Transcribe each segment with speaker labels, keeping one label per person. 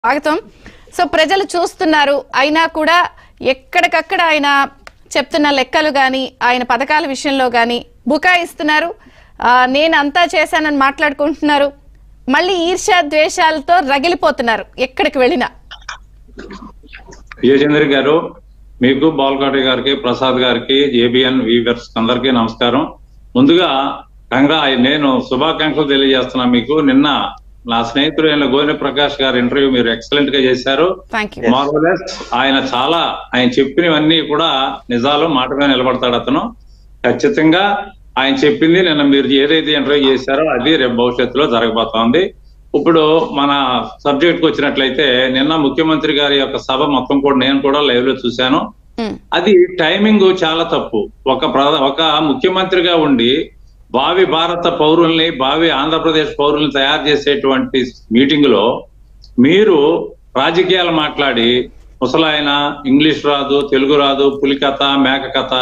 Speaker 1: స్వాగతం సో ప్రజలు చూస్తున్నారు అయినా కూడా ఎక్కడికక్కడ ఆయన చెప్తున్న లెక్కలు కానీ ఆయన పథకాల విషయంలో కానీ బుకాయిస్తున్నారు ఆ, నేను అంతా చేశానని మాట్లాడుకుంటున్నారు మళ్ళీ ఈర్ష్య ద్వేషాలతో రగిలిపోతున్నారు ఎక్కడికి వెళ్ళినా
Speaker 2: విజయచంద్ర గారు మీకు బాల్కోటి గారికి ప్రసాద్ గారికి ఏబిఎన్ వీవర్స్ అందరికీ నమస్కారం ముందుగా కంగ్రా నేను శుభాకాంక్షలు తెలియజేస్తున్నా మీకు నిన్న నా స్నేహితుడు అయిన గోనె ప్రకాష్ గారి ఇంటర్వ్యూ మీరు ఎక్సలెంట్ గా చేశారు
Speaker 1: థ్యాంక్ యూ
Speaker 2: మార్వలెస్ ఆయన చాలా ఆయన చెప్పినవన్నీ కూడా నిజాలు మాటగా నిలబడతాడు అతను ఖచ్చితంగా ఆయన చెప్పింది నిన్న మీరు ఏదైతే ఇంటర్వ్యూ చేశారో అది రేపు భవిష్యత్తులో జరగబోతోంది ఇప్పుడు మన సబ్జెక్ట్ కు వచ్చినట్లయితే నిన్న ముఖ్యమంత్రి గారి యొక్క సభ మొత్తం కూడా నేను కూడా లైవ్ లో చూశాను
Speaker 1: ఉమ్,
Speaker 2: అది టైమింగ్ చాలా తప్పు ఒక ప్రధ- ఒక ముఖ్యమంత్రిగా ఉండి భావి భారత పౌరుల్ని భావి ఆంధ్రప్రదేశ్ పౌరుల్ని తయారు చేసేటువంటి మీటింగ్ లో మీరు రాజకీయాలు మాట్లాడి ముసలాయన ఇంగ్లీష్ రాదు తెలుగు రాదు పులి కథ మేక కథ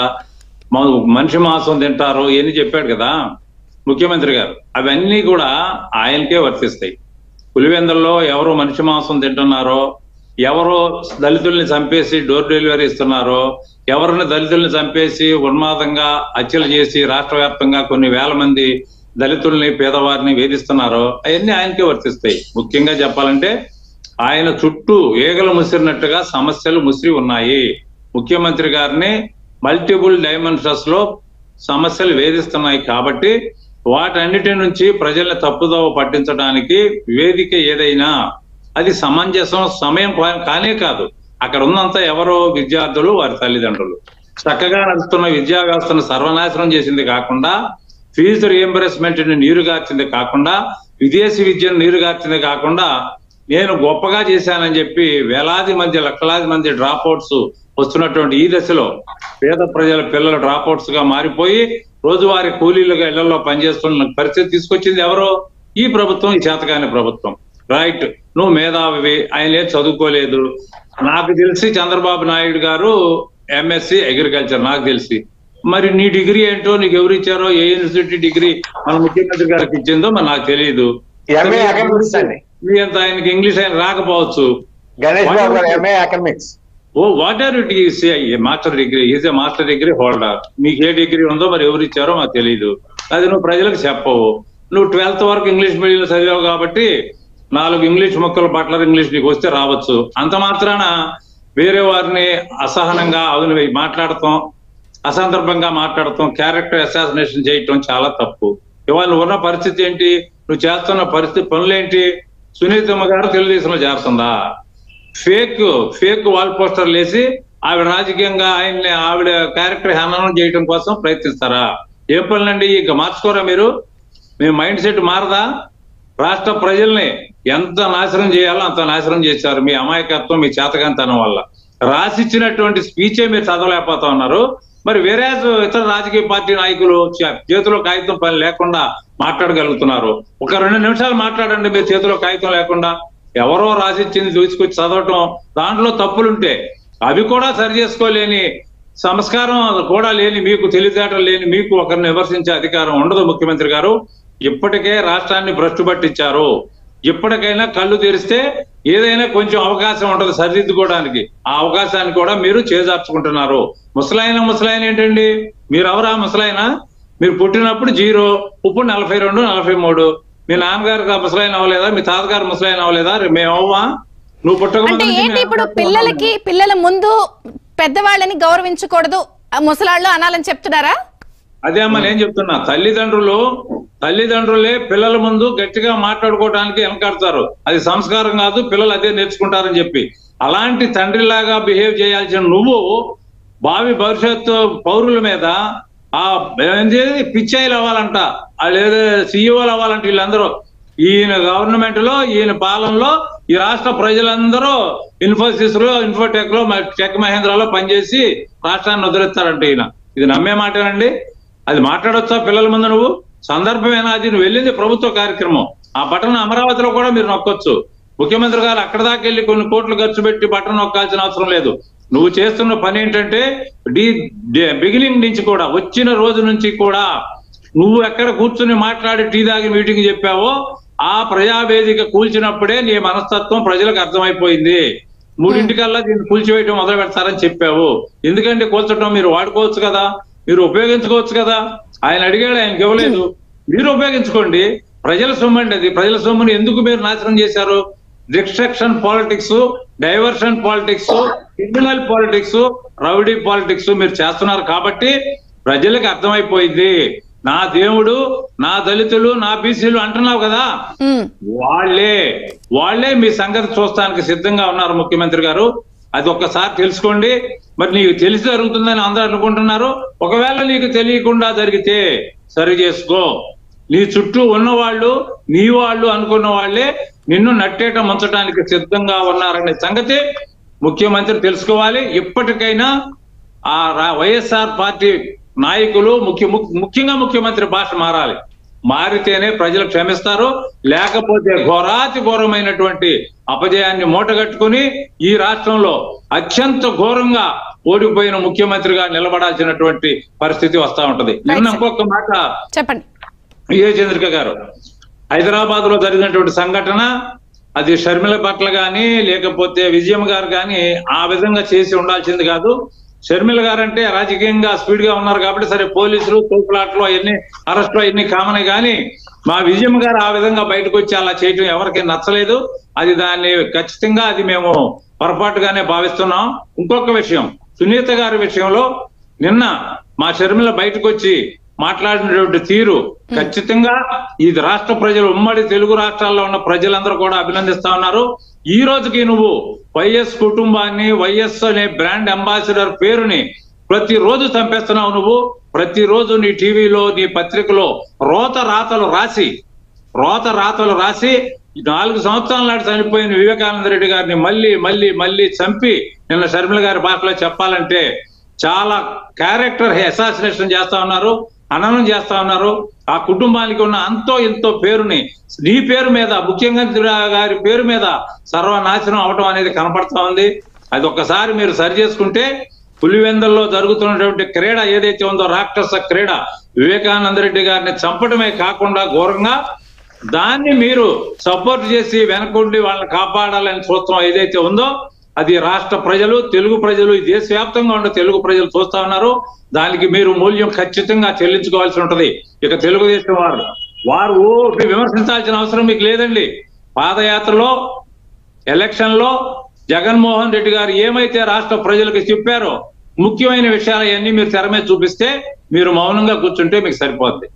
Speaker 2: మ- మనిషి మాంసం తింటారు ఇవన్నీ చెప్పాడు కదా ముఖ్యమంత్రి గారు అవన్నీ కూడా ఆయనకే వర్తిస్తాయి పులివెందుల్లో ఎవరు మనిషి మాంసం తింటున్నారో ఎవరు దళితుల్ని చంపేసి డోర్ డెలివరీ ఇస్తున్నారో ఎవరిని దళితుల్ని చంపేసి ఉన్మాదంగా హత్యలు చేసి రాష్ట్ర వ్యాప్తంగా కొన్ని వేల మంది దళితుల్ని పేదవారిని వేధిస్తున్నారో అవన్నీ ఆయనకే వర్తిస్తాయి ముఖ్యంగా చెప్పాలంటే ఆయన చుట్టూ ఈగలు ముసిరినట్టుగా సమస్యలు ముసిరి ఉన్నాయి ముఖ్యమంత్రి గారిని మల్టిపుల్ డైమెన్షన్స్ లో సమస్యలు వేధిస్తున్నాయి కాబట్టి వాటన్నిటి నుంచి ప్రజల్ని తప్పుదోవ పట్టించడానికి వేదిక ఏదైనా అది సమంజసం సమయం కా- కానే కాదు అక్కడ ఉన్నంత ఎవరో విద్యార్థులు వారి తల్లిదండ్రులు చక్కగా నడుస్తున్న విద్యా వ్యవస్థను సర్వనాశనం చేసింది కాకుండా ఫీజు రియంబర్స్మెంట్ ని నీరుగార్చింది కాకుండా విదేశీ విద్యను నీరుగార్చింది కాకుండా నేను గొప్పగా చేశానని చెప్పి వేలాది మంది లక్షలాది మంది డ్రాప్ అవుట్స్ వస్తున్నటువంటి ఈ దశలో పేద ప్రజల పిల్లలు డ్రాప్ అవుట్స్ గా మారిపోయి రోజువారీ కూలీలుగా ఇళ్లలో పనిచేస్తున్న పరిస్థితి తీసుకొచ్చింది ఎవరో ఈ ప్రభుత్వం ఈ చేతకాని ప్రభుత్వం రైట్ నువ్వు మేధావి ఆయన ఏం చదువుకోలేదు నాకు తెలిసి చంద్రబాబు నాయుడు గారు ఎంఎస్సి అగ్రికల్చర్ నాకు తెలిసి మరి నీ డిగ్రీ ఏంటో నీకు ఎవరు ఇచ్చారో ఏ యూనివర్సిటీ డిగ్రీ మన ముఖ్యమంత్రి గారికి ఇచ్చిందో మరి నాకు తెలియదు
Speaker 3: ఎంఏ ఎకనామిక్స్ అండి
Speaker 2: మీ అంత ఆయనకి ఇంగ్లీష్ ఆయన రాకపోవచ్చు
Speaker 3: Ganesh Babu garu MA economics
Speaker 2: oh what are it master degree is a master degree holder మీకు ఏ డిగ్రీ ఉందో మరి ఎవరు ఇచ్చారో మాకు తెలియదు అది నువ్వు ప్రజలకు చెప్పవు నువ్వు ట్వెల్త్ వరకు ఇంగ్లీష్ మీడియం చదివావు కాబట్టి నాలుగు ఇంగ్లీష్ మొక్కలు బట్లర్ ఇంగ్లీష్ నీకు వస్తే రావచ్చు అంత మాత్రాన వేరే వారిని అసహనంగా అవును మాట్లాడటం అసందర్భంగా మాట్లాడటం క్యారెక్టర్ అసాసినేషన్ చేయటం చాలా తప్పు ఇవాళ నువ్వు ఉన్న పరిస్థితి ఏంటి నువ్వు చేస్తున్న పరిస్థితి పనులేంటి సునీతమ్మ గారు తెలుగుదేశంలో చేరుతుందా ఫేక్ ఫేక్ వాల్ పోస్టర్లు వేసి ఆవిడ రాజకీయంగా ఆయన్ని ఆవిడ క్యారెక్టర్ హననం చేయడం కోసం ప్రయత్నిస్తారా ఏం పనులండి ఇక మార్చుకోరా మీరు మీ మైండ్ సెట్ మారదా రాష్ట్ర ప్రజల్ని ఎంత నాశనం చేయాలో అంత నాశనం చేశారు మీ అమాయకత్వం మీ చేతకంతనం వల్ల రాసిచ్చినటువంటి స్పీచే మీరు చదవలేకపోతా ఉన్నారు మరి వేరే ఇతర రాజకీయ పార్టీ నాయకులు చే- చేతిలో కాగితం పని లేకుండా మాట్లాడగలుగుతున్నారు ఒక రెండు నిమిషాలు మాట్లాడండి మీరు చేతిలో కాగితం లేకుండా ఎవరో రాసిచ్చింది తీసుకొచ్చి చదవటం దాంట్లో తప్పులుంటే అవి కూడా సరి చేసుకోలేని సంస్కారం కూడా లేని మీకు తెలివితేటలు లేని మీకు ఒకరిని విమర్శించే అధికారం ఉండదు ముఖ్యమంత్రి గారు ఇప్పటికే రాష్ట్రాన్ని భ్రష్టు పట్టించారు ఇప్పటికైనా కళ్ళు తెరిస్తే ఏదైనా కొంచెం అవకాశం ఉంటుంది సరిదిద్దుకోవడానికి ఆ అవకాశాన్ని కూడా మీరు చేజార్చుకుంటున్నారు ముసలాయన ముసలాయన ఏంటండి మీరు ఎవరా ముసలాయన మీరు పుట్టినప్పుడు జీరో ఇప్పుడు నలభై రెండు నలభై మూడు మీ నాన్నగారు ముసలాయన అవ్వలేదా మీ తాతగారు ముసలాయన అవ్వలేదా రే- మేము అవ్వా నువ్వు పుట్టకముందు
Speaker 1: అంటే
Speaker 2: నుంచి
Speaker 1: ఏంటి
Speaker 2: మేము
Speaker 1: ఇప్పుడు
Speaker 2: అవ్వలేదా?
Speaker 1: పిల్లలకి పిల్లల ముందు పెద్దవాళ్ళని గౌరవించకూడదు ఆ ముసలాళ్ళు అనాలని చెప్తున్నారా
Speaker 2: అదే అమ్మ నేను చెప్తున్నా తల్లిదండ్రులు తల్లిదండ్రులే పిల్లల ముందు గట్టిగా మాట్లాడుకోవడానికి వెనకాడతారు అది సంస్కారం కాదు పిల్లలు అదే నేర్చుకుంటారని చెప్పి అలాంటి తండ్రిలాగా బిహేవ్ చేయాల్సిన నువ్వు భావి భవిష్యత్తు పౌరుల మీద ఆ ఏంది పిచ్చాయిలు అవ్వాలంట వాళ్ళు ఏదో సీఈఓలు అవ్వాలంట వీళ్ళందరూ ఈయన గవర్నమెంట్ లో ఈయన పాలనలో ఈ రాష్ట్ర ప్రజలందరూ ఇన్ఫోసిస్ లో ఇన్ఫోటెక్ లో మ- టెక్ మహేంద్రలో పనిచేసి రాష్ట్రాన్ని వదిలేస్తారంట ఈయన ఇది నమ్మే మాటేనండి అది మాట్లాడొచ్చా పిల్లల ముందు నువ్వు సందర్భమేనా అది నువ్వు వెళ్ళింది ప్రభుత్వ కార్యక్రమం ఆ బటన్ అమరావతిలో కూడా మీరు నొక్కొచ్చు ముఖ్యమంత్రి గారు అక్కడ దాకా వెళ్ళి కొన్ని కోట్లు ఖర్చు పెట్టి బటన్ నొక్కాల్సిన అవసరం లేదు నువ్వు చేస్తున్న పని ఏంటంటే డి బిగినింగ్ నుంచి కూడా వచ్చిన రోజు నుంచి కూడా నువ్వు ఎక్కడ కూర్చుని మాట్లాడి టీ దాగి మీటింగ్ చెప్పావో ఆ ప్రజావేదిక కూల్చినప్పుడే నీ మనస్తత్వం ప్రజలకు అర్థమైపోయింది మూడింటికల్లా దీన్ని కూల్చివేయటం మొదలు పెడతారని చెప్పావు ఎందుకంటే కూల్చడం మీరు వాడుకోవచ్చు కదా మీరు ఉపయోగించుకోవచ్చు కదా ఆయన అడిగాడు ఆయనకి ఇవ్వలేదు మీరు ఉపయోగించుకోండి ప్రజల సొమ్ము అండి అది ప్రజల సొమ్ముని ఎందుకు మీరు నాశనం చేశారు destruction politics diversion politics criminal politics rowdy politics మీరు చేస్తున్నారు కాబట్టి ప్రజలకు అర్థమైపోయింది నా దేవుడు నా దళితులు నా బీసీలు అంటున్నావు కదా
Speaker 1: ఉమ్,
Speaker 2: వాళ్ళే వాళ్ళే మీ సంగతి చూస్తానికి సిద్ధంగా ఉన్నారు ముఖ్యమంత్రి గారు అది ఒక్కసారి తెలుసుకోండి మరి నీకు తెలిసి జరుగుతుందని అందరూ అనుకుంటున్నారు ఒకవేళ నీకు తెలియకుండా జరిగితే సరి చేసుకో నీ చుట్టూ ఉన్న వాళ్ళు నీ వాళ్ళు అనుకున్న వాళ్ళే నిన్ను నట్టేట ముంచడానికి సిద్ధంగా ఉన్నారనే సంగతి ముఖ్యమంత్రి తెలుసుకోవాలి ఇప్పటికైనా ఆ రా- వైఎస్ఆర్ పార్టీ నాయకులు ముఖ్య ముఖ్య- ముఖ్యంగా ముఖ్యమంత్రి భాష మారాలి మారితేనే ప్రజలు క్షమిస్తారు లేకపోతే ఘోరాతి ఘోరమైనటువంటి అపజయాన్ని మూటగట్టుకుని ఈ రాష్ట్రంలో అత్యంత ఘోరంగా ఓడిపోయిన ముఖ్యమంత్రిగా నిలబడాల్సినటువంటి పరిస్థితి వస్తా ఉంటది నిన్న
Speaker 1: sir.
Speaker 2: ఇంకొక మాట
Speaker 1: చెప్పండి
Speaker 2: ఏ చంద్రిక గారు హైదరాబాద్ లో జరిగినటువంటి సంఘటన అది షర్మిల పట్ల గాని లేకపోతే విజయం గారు గాని ఆ విధంగా చేసి ఉండాల్సింది కాదు షర్మిల గారు అంటే రాజకీయంగా స్పీడ్ గా ఉన్నారు కాబట్టి సరే పోలీసులు తోపులాట్లు అవన్నీ అరెస్టులు అవన్నీ కామనే గాని మా విజయం గారు ఆ విధంగా బయటకు వచ్చి అలా చేయటం ఎవరికి నచ్చలేదు అది దాన్ని ఖచ్చితంగా అది మేము పొరపాటుగానే భావిస్తున్నాం ఇంకొక విషయం సునీత గారి విషయంలో నిన్న మా షర్మిల బయటకు వచ్చి మాట్లాడినటువంటి తీరు ఖచ్చితంగా ఇది రాష్ట్ర ప్రజలు ఉమ్మడి తెలుగు రాష్ట్రాల్లో ఉన్న ప్రజలందరూ కూడా అభినందిస్తా ఉన్నారు ఈ రోజుకి నువ్వు వైఎస్ కుటుంబాన్ని వైఎస్ అనే బ్రాండ్ అంబాసిడర్ పేరుని ప్రతిరోజు చంపేస్తున్నావు నువ్వు ప్రతిరోజు నీ టీవీలో నీ పత్రికలో రోత రాతలు రాసి రోత రాతలు రాసి నాలుగు సంవత్సరాల నాటి చనిపోయిన వివేకానంద రెడ్డి గారిని మళ్ళీ మళ్ళీ మళ్ళీ చంపి నిన్న షర్మిల గారి భాషలో చెప్పాలంటే చాలా క్యారెక్టర్ అసాసినేషన్ చేస్తా ఉన్నారు హననం చేస్తా ఉన్నారు ఆ కుటుంబానికి ఉన్న అంతో ఎంతో పేరుని నీ పేరు మీద ముఖ్యమంత్రి గారి పేరు మీద సర్వనాశనం అవటం అనేది కనపడతా ఉంది అది ఒక్కసారి మీరు సరి చేసుకుంటే పులివెందల్లో జరుగుతున్నటువంటి క్రీడ ఏదైతే ఉందో రాక్షస క్రీడ వివేకానంద రెడ్డి గారిని చంపడమే కాకుండా ఘోరంగా దాన్ని మీరు సపోర్ట్ చేసి వెనకుండి వాళ్ళని కాపాడాలని చూస్తాం ఏదైతే ఉందో అది రాష్ట్ర ప్రజలు తెలుగు ప్రజలు ఈ దేశవ్యాప్తంగా ఉన్న తెలుగు ప్రజలు చూస్తా ఉన్నారు దానికి మీరు మూల్యం ఖచ్చితంగా చెల్లించుకోవాల్సి ఉంటది ఇక తెలుగుదేశం వారు వారు ఊరికే విమర్శించాల్సిన అవసరం మీకు లేదండి పాదయాత్రలో ఎలక్షన్ లో జగన్మోహన్ రెడ్డి గారు ఏమైతే రాష్ట్ర ప్రజలకు చెప్పారో ముఖ్యమైన విషయాలు అన్ని మీరు తెర మీద చూపిస్తే మీరు మౌనంగా కూర్చుంటే మీకు సరిపోద్ది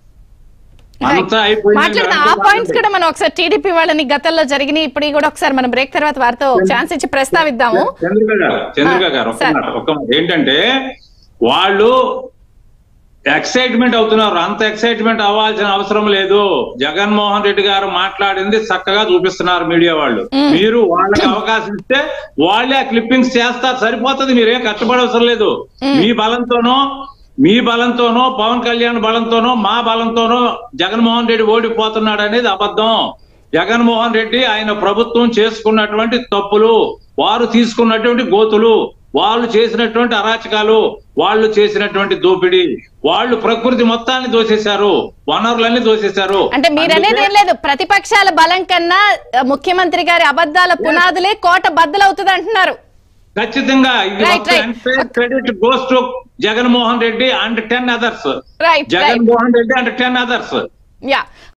Speaker 2: అంతా అయిపోయింది
Speaker 1: మాట్లాడిన ఆ పాయింట్స్ కూడా మనం ఒకసారి టీడీపీ వాళ్ళని గతంలో జరిగినాయి ఇప్పుడు కూడా ఒకసారి మనం బ్రేక్ తర్వాత వారితో ఛాన్స్ ఇచ్చి ప్రస్తావిద్దాము
Speaker 2: చంద్రిక గారు చంద్రిక గారు ఒక్క
Speaker 1: సార్.
Speaker 2: మాట, ఒక్క మాట. ఏంటంటే వాళ్ళు ఎక్సైట్మెంట్ అవుతున్నారు అంత ఎక్సైట్మెంట్ అవ్వాల్సిన అవసరం లేదు జగన్మోహన్ రెడ్డి గారు మాట్లాడింది చక్కగా చూపిస్తున్నారు మీడియా వాళ్ళు మీరు వాళ్ళకి అవకాశం ఇస్తే వాళ్ళే ఆ క్లిప్పింగ్స్ చేస్తారు సరిపోతుంది మీరేం కష్టపడవసరం లేదు మీ బలంతోనో మీ బలంతోనో పవన్ కళ్యాణ్ బలంతోనో మా బలంతోనో జగన్మోహన్ రెడ్డి ఓడిపోతున్నాడు అనేది అబద్ధం జగన్మోహన్ రెడ్డి ఆయన ప్రభుత్వం చేసుకున్నటువంటి తప్పులు వారు తీసుకున్నటువంటి గోతులు వాళ్ళు చేసినటువంటి అరాచకాలు వాళ్ళు చేసినటువంటి దోపిడీ వాళ్ళు ప్రకృతి మొత్తాన్ని దోసేశారు వనరులన్నీ దోసేశారు
Speaker 1: అంటే మీరు అనేది ఏం లేదు ప్రతిపక్షాల బలం కన్నా ఆ, ముఖ్యమంత్రి గారి అబద్ధాల పునాదులే కోట బద్దలవుతుంది అంటున్నారు
Speaker 2: ఖచ్చితంగా ఇది
Speaker 1: Right, right.
Speaker 2: Credit goes to Jaganmohan Reddy and ten others
Speaker 1: right right
Speaker 2: Jaganmohan Reddy and ten others
Speaker 1: yeah